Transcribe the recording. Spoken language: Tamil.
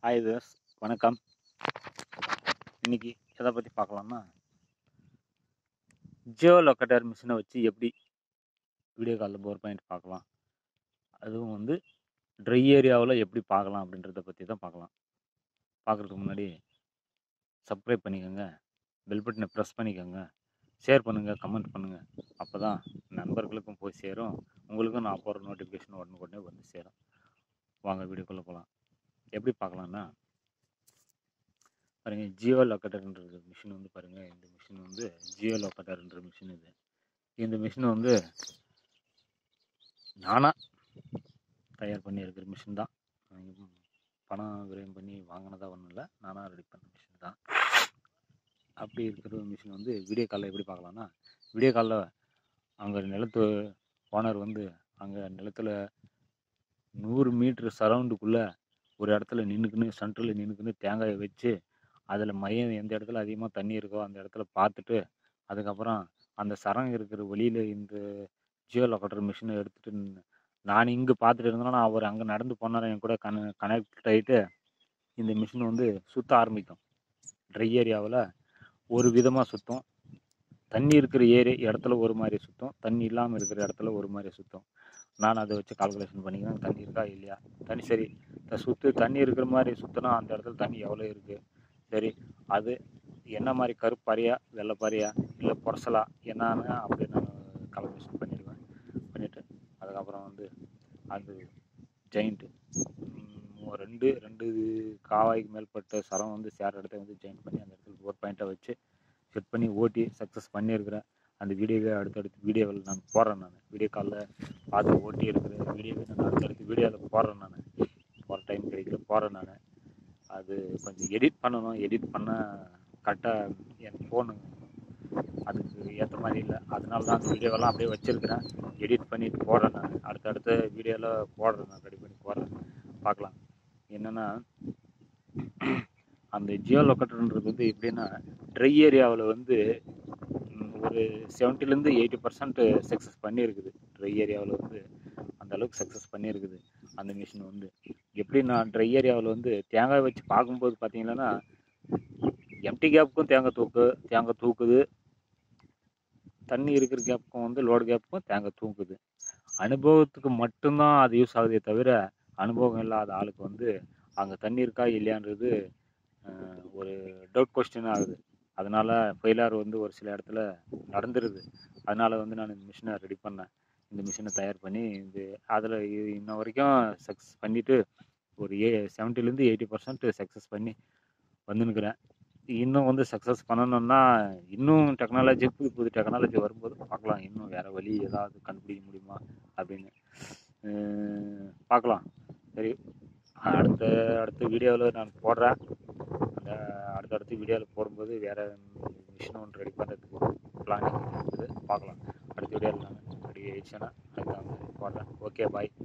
ஹாய் விவர்ஸ் வணக்கம் இன்னைக்கு எதை பற்றி பார்க்கலாம்னா ஜியோ லொக்கேட்டர் மிஷினை வச்சு எப்படி வீடியோ காலில் போர் பாயிண்ட் பார்க்கலாம் அதுவும் வந்து ட்ரை ஏரியாவில் எப்படி பார்க்கலாம் அப்படின்றத பற்றி தான் பார்க்கலாம் பார்க்குறதுக்கு முன்னாடி சப்ஸ்கிரைப் பண்ணிக்கோங்க பெல் பட்டனை ப்ரெஸ் பண்ணிக்கோங்க ஷேர் பண்ணுங்கள் கமெண்ட் பண்ணுங்கள் அப்போ தான் நண்பர்களுக்கும் போய் சேரும் உங்களுக்கும் நான் போகிற நோட்டிஃபிகேஷன் உடனே உடனே வந்து சேரும் வாங்க வீடியோக்குள்ளே போகலாம் எப்படி பார்க்கலாம்னா பாருங்க ஜியோ லொக்கேட்டர்ன்ற மிஷின் வந்து பாருங்க இந்த மிஷின் வந்து ஜியோ லொக்கேட்டர்ன்ற மிஷின் இது இந்த மிஷின் வந்து நானாக தயார் பண்ணி இருக்கிற மிஷின் தான் நான் எதுவும் பணம் விரயம் பண்ணி வாங்கினதா ஒன்றும் இல்லை நானாக ரெடி பண்ண மிஷின் தான் அப்படி இருக்கிற மிஷின் வந்து வீடியோ காலில் எப்படி பார்க்கலாம்னா வீடியோ காலில் அங்கே நிலத்து ஓனர் வந்து அங்கே நிலத்தில் நூறு மீட்ரு சரவுண்டுக்குள்ளே ஒரு இடத்துல நின்றுக்குன்னு சென்டரில் நின்றுக்குன்னு தேங்காயை வச்சு அதில் மையம் எந்த இடத்துல அதிகமாக தண்ணி இருக்கோ அந்த இடத்துல பார்த்துட்டு அதுக்கப்புறம் அந்த சரம் இருக்கிற வழியில் இந்த ஜியோ லொக்கேட்டர் மிஷினை எடுத்துகிட்டு நான் இங்கே பார்த்துட்டு இருந்தேன்னா அவர் அங்கே நடந்து போனார் என் கூட கன கனெக்ட் ஆகிட்டு இந்த மிஷின் வந்து சுற்ற ஆரம்பிக்கும் ட்ரை ஏரியாவில் ஒரு விதமாக சுற்றும் தண்ணி இருக்கிற ஏரி இடத்துல ஒரு மாதிரி சுற்றும் தண்ணி இல்லாமல் இருக்கிற இடத்துல ஒரு மாதிரி சுற்றும் நான் அதை வச்சு கால்குலேஷன் பண்ணிக்கிறேன் தண்ணி இருக்கா இல்லையா தண்ணி சரி த- சுத்து தண்ணி இருக்கிற மாதிரி சுற்றினா அந்த இடத்துல தண்ணி எவ்வளோ இருக்குது சரி அது என்ன மாதிரி கருப்பாரியா வெள்ளைப்பாரியா இல்லை பொரசலா என்னன்னு அப்படி நான் கால்குலேஷன் பண்ணிடுவேன் பண்ணிவிட்டு அதுக்கப்புறம் வந்து அது ஜெயிண்ட்டு ரெண்டு ரெண்டு காவாய்க்கு மேற்பட்ட சரம் வந்து சேர இடத்த வந்து ஜெயிண்ட் பண்ணி அந்த இடத்துல ஒரு பாயிண்ட்டை வச்சு செட் பண்ணி ஓட்டி சக்ஸஸ் பண்ணியிருக்கிறேன் அந்த வீடியோவை அடுத்தடுத்து வீடியோவில் நான் போடுறேன் நான் வீடியோ காலில் பார்த்து ஓட்டி இருக்கிற வீடியோவை நான் அடுத்தடுத்து வீடியோவில் போடுறேன் நான் போகிற டைம் கிடைக்கல போடுறேன் நான் அது கொஞ்சம் எடிட் பண்ணணும் எடிட் பண்ண கரெக்டாக என் ஃபோனு அதுக்கு ஏற்ற மாதிரி இல்லை அதனால தான் அந்த வீடியோவெல்லாம் அப்படியே வச்சுருக்கிறேன் எடிட் பண்ணிட்டு போடுறேன் நான் அடுத்தடுத்த வீடியோவில் போடுறேன் நான் ரெடி பண்ணி போடுறேன் பார்க்கலாம் என்னென்னா அந்த ஜியோ லொக்கேட்டர்ன்றது வந்து எப்படின்னா ட்ரை ஏரியாவில் வந்து ம், ஒரு செவன்ட்டிலேருந்து எயிட்டி பர்சன்ட் சக்ஸஸ் பண்ணியிருக்குது ட்ரை ஏரியாவில் வந்து அந்த அளவுக்கு சக்ஸஸ் பண்ணியிருக்குது அந்த மிஷின் வந்து எப்படின்னா ட்ரை ஏரியாவில் வந்து தேங்காய் வச்சு பார்க்கும்போது பார்த்தீங்கன்னா எம்டி கேப்புக்கும் தேங்காய் தூக்கு தேங்காய் தூக்குது தண்ணி இருக்கிற கேப்புக்கும் வந்து லோடு கேப்புக்கும் தேங்காய் தூக்குது அனுபவத்துக்கு மட்டும்தான் அது யூஸ் ஆகுதே தவிர அனுபவம் இல்லாத ஆளுக்கு வந்து அங்கே தண்ணி இருக்கா இல்லையான்றது அஹ், ஒரு டவுட் கொஸ்டின் ஆகுது அதனால ஃபெயிலார் வந்து ஒரு சில இடத்துல நடந்துருது அதனால வந்து நான் இந்த மிஷினை ரெடி பண்ணேன் இந்த மிஷினை தயார் பண்ணி இது அதில் இன்ன வரைக்கும் சக்ஸஸ் பண்ணிவிட்டு ஒரு ஏ செவன்ட்டிலேருந்து எயிட்டி பர்சன்ட் சக்ஸஸ் பண்ணி வந்துன்னுக்குறேன் இன்னும் வந்து சக்ஸஸ் பண்ணணும்னா இன்னும் டெக்னாலஜி புது புது டெக்னாலஜி வரும்போது பார்க்கலாம் இன்னும் வேறு வழி ஏதாவது கண்டுபிடிக்க முடியுமா அப்படின்னு அஹ் பார்க்கலாம் சரி அடுத்த அடுத்த வீடியோவில் நான் போடுறேன் அந்த அடுத்தடுத்த வீடியோவில் போடும்போது வேறு மிஷின் ஒன்று ரெடி பண்ணுறதுக்கு பிளானிங் இருக்குது பார்க்கலாம் அடுத்த வீடியோவில் நான் ரெடி ஆயிடுச்சுன்னா அதுக்கு போடுறேன் ஓகே பாய்